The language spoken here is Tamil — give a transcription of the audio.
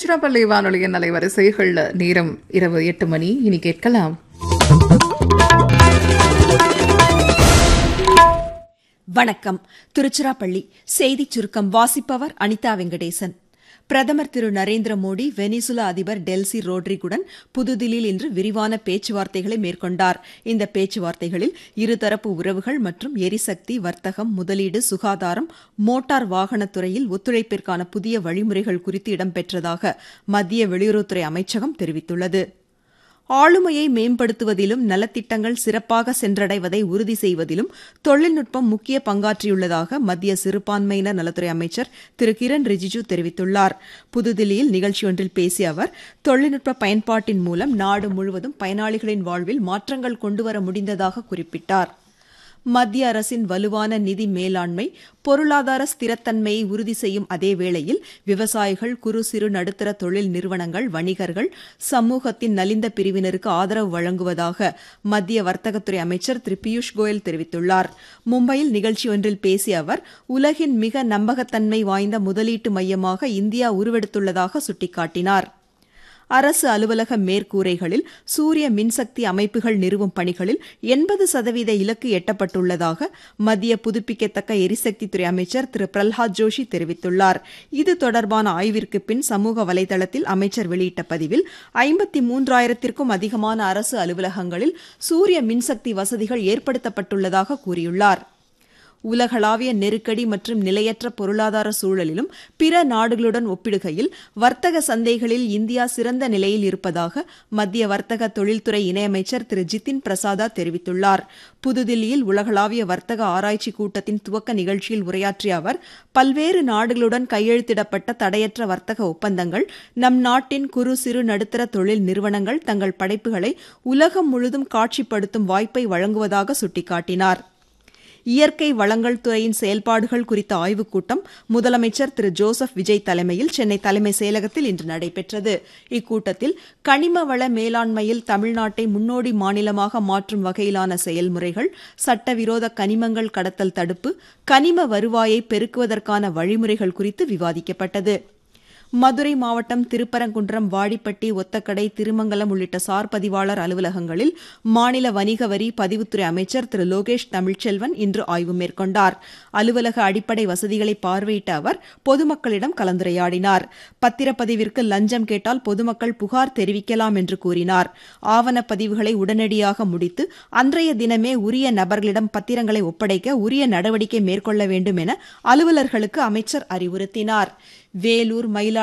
திருச்சிராப்பள்ளி வானொலியின் அலைவரிசைகள்ல நேரம் இரவு எட்டு மணி இனி கேட்கலாம் வணக்கம் திருச்சிராப்பள்ளி செய்திச் சுருக்கம் வாசிப்பவர் அனிதா வெங்கடேசன் பிரதமர் திரு நரேந்திர மோடி வெனிசுலா அதிபர் டெல்சி ரோட்ரிகுடன் புதுதில்லியில் இன்று விரிவான பேச்சுவார்த்தைகளை மேற்கொண்டார் இந்த பேச்சுவார்த்தைகளில் இருதரப்பு உறவுகள் மற்றும் எரிசக்தி வர்த்தகம் முதலீடு சுகாதாரம் மோட்டார் வாகனத்துறையில் ஒத்துழைப்பிற்கான புதிய வழிமுறைகள் குறித்து இடம்பெற்றதாக மத்திய வெளியுறவுத்துறை அமைச்சகம் தெரிவித்துள்ளது ஆளுமையை மேம்படுத்துவதிலும் நலத்திட்டங்கள் சிறப்பாக சென்றடைவதை உறுதி செய்வதிலும் தொழில்நுட்பம் முக்கிய பங்காற்றியுள்ளதாக மத்திய சிறுபான்மையினர் நலத்துறை அமைச்சர் திரு கிரண் ரிஜிஜு தெரிவித்துள்ளார் புதுதில்லியில் நிகழ்ச்சியொன்றில் பேசிய அவர் தொழில்நுட்ப பயன்பாட்டின் மூலம் நாடு முழுவதும் பயனாளிகளின் வாழ்வில் மாற்றங்கள் கொண்டுவர முடிந்ததாக குறிப்பிட்டார் மத்திய அரசின் வலுவான நிதி மேலாண்மை பொருளாதார ஸ்திரத்தன்மையை உறுதி செய்யும் அதே வேளையில் விவசாயிகள் குறு சிறு நடுத்தர தொழில் நிறுவனங்கள் வணிகர்கள் சமூகத்தின் நலிந்த பிரிவினருக்கு ஆதரவு வழங்குவதாக மத்திய வர்த்தகத்துறை அமைச்சர் திரு பியூஷ் கோயல் தெரிவித்துள்ளார் மும்பையில் நிகழ்ச்சி ஒன்றில் பேசிய அவர் உலகின் மிக நம்பகத்தன்மை வாய்ந்த முதலீட்டு மையமாக இந்தியா உருவெடுத்துள்ளதாக சுட்டிக்காட்டினார் அரசு அலுவலக மேற்கூரைகளில் சூரிய மின்சக்தி அமைப்புகள் நிறுவும் பணிகளில் எண்பது சதவீத இலக்கு எட்டப்பட்டுள்ளதாக மத்திய புதுப்பிக்கத்தக்க எரிசக்தித்துறை அமைச்சர் திரு பிரல்ஹாத் ஜோஷி தெரிவித்துள்ளார் இது தொடர்பான ஆய்விற்கு பின் சமூக வலைதளத்தில் அமைச்சர் வெளியிட்ட பதிவில் ஐம்பத்தி மூன்றாயிரத்திற்கும் அதிகமான அரசு அலுவலகங்களில் சூரிய மின்சக்தி வசதிகள் ஏற்படுத்தப்பட்டுள்ளதாக கூறியுள்ளார் உலகளாவிய நெருக்கடி மற்றும் நிலையற்ற பொருளாதார சூழலிலும் பிற நாடுகளுடன் ஒப்பிடுகையில் வர்த்தக சந்தைகளில் இந்தியா சிறந்த நிலையில் இருப்பதாக மத்திய வர்த்தக தொழில்துறை இணையமைச்சர் திரு ஜிதின் பிரசாதா தெரிவித்துள்ளார் புதுதில்லியில் உலகளாவிய வர்த்தக ஆராய்ச்சி கூட்டத்தின் துவக்க நிகழ்ச்சியில் உரையாற்றிய அவர் பல்வேறு நாடுகளுடன் கையெழுத்திடப்பட்ட தடையற்ற வர்த்தக ஒப்பந்தங்கள் நம் நாட்டின் குறு சிறு நடுத்தர தொழில் நிறுவனங்கள் தங்கள் படைப்புகளை உலகம் முழுதும் காட்சிப்படுத்தும் வாய்ப்பை வழங்குவதாக சுட்டிக்காட்டினார் இயற்கை வளங்கள் துறையின் செயல்பாடுகள் குறித்த ஆய்வுக் கூட்டம் முதலமைச்சர் திரு ஜோசப் விஜய் தலைமையில் சென்னை தலைமை செயலகத்தில் இன்று நடைபெற்றது இக்கூட்டத்தில் கனிம வள மேலாண்மையில் தமிழ்நாட்டை முன்னோடி மாநிலமாக மாற்றும் வகையிலான செயல்முறைகள் சட்டவிரோத கனிமங்கள் கடத்தல் தடுப்பு கனிம வருவாயை பெருக்குவதற்கான வழிமுறைகள் குறித்து விவாதிக்கப்பட்டது மதுரை மாவட்டம் திருப்பரங்குன்றம் வாடிப்பட்டி ஒத்தக்கடை திருமங்கலம் உள்ளிட்ட சார் பதிவாளர் அலுவலகங்களில் மாநில வணிக வரி பதிவுத்துறை அமைச்சர் திரு லோகேஷ் தமிழ்ச்செல்வன் இன்று ஆய்வு மேற்கொண்டார் அலுவலக அடிப்படை வசதிகளை பார்வையிட்ட அவர் பொதுமக்களிடம் கலந்துரையாடினார் பத்திரப்பதிவிற்கு லஞ்சம் கேட்டால் பொதுமக்கள் புகார் தெரிவிக்கலாம் என்று கூறினார் ஆவணப்பதிவுகளை உடனடியாக முடித்து அன்றைய தினமே உரிய நபர்களிடம் பத்திரங்களை ஒப்படைக்க உரிய நடவடிக்கை மேற்கொள்ள வேண்டும் என அலுவலர்களுக்கு அமைச்சர் அறிவுறுத்தினார் வேலூர் மயிலாடுதுறை